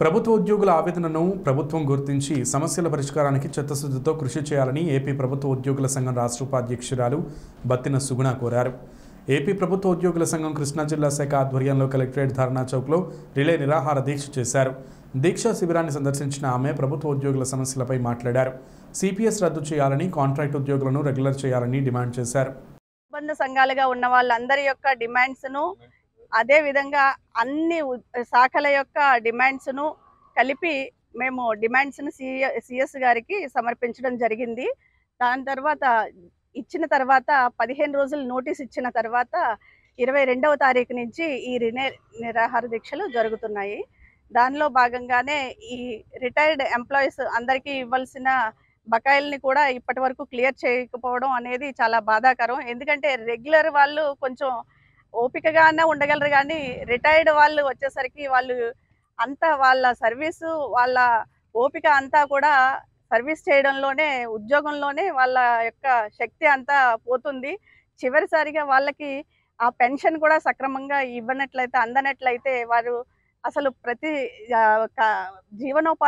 ప్రభుత్వ ఉద్యోగుల ఆవేదనను ప్రభుత్వం గుర్తించి సమస్యల పరిష్కారానికి చిత్తశుద్ధితో కృషి చేయాలని ఏపీ ప్రభుత్వ ఉద్యోగుల సంఘం రాష్ట్ర ఉపాధ్యక్షురాలు బత్తిన సుగుణ కోరారు ఏపీ ప్రభుత్వ ఉద్యోగుల సంఘం కృష్ణా జిల్లా శాఖ ఆధ్వర్యంలో కలెక్టరేట్ ధర్నా చౌక్లో రిలే నిరాహార దీక్ష చేశారు దీక్షా శిబిరాన్ని సందర్శించిన ఆమె ప్రభుత్వ ఉద్యోగుల సమస్యలపై మాట్లాడారు సిపిఎస్ రద్దు చేయాలని కాంట్రాక్ట్ ఉద్యోగులను రెగ్యులర్ చేయాలని డిమాండ్ చేశారు అనుబంధ సంఘాలుగా ఉన్న వాళ్ళందరి యొక్క డిమాండ్స్ ను అదే విధంగా అన్ని ఉ- శాఖల యొక్క డిమాండ్స్ ను కలిపి మేము డిమాండ్స్ ను సిఎస్ గారికి సమర్పించడం జరిగింది దాని తర్వాత ఇచ్చిన తర్వాత పదిహేను రోజులు నోటీస్ ఇచ్చిన తర్వాత ఇరవై రెండవ తారీఖు నుంచి ఈ రినే నిరాహార దీక్షలు జరుగుతున్నాయి దానిలో భాగంగానే ఈ రిటైర్డ్ ఎంప్లాయీస్ అందరికీ ఇవ్వాల్సిన బకాయిల్ని కూడా ఇప్పటి వరకు క్లియర్ చేయకపోవడం అనేది చాలా బాధాకరం ఎందుకంటే రెగ్యులర్ వాళ్ళు కొంచెం ఓపికగానే ఉండగలరు కానీ రిటైర్డ్ వాళ్ళు వచ్చేసరికి వాళ్ళు అంతా వాళ్ళ సర్వీసు వాళ్ళ ఓపిక అంతా కూడా సర్వీస్ చేయడంలోనే ఉద్యోగంలోనే వాళ్ళ యొక్క శక్తి అంతా పోతుంది చివరిసారిగా వాళ్ళకి ఆ పెన్షన్ కూడా సక్రమంగా ఇవ్వనట్లయితే అందనట్లయితే వారు అసలు ప్రతి ఆ, క- జీవనోపాధి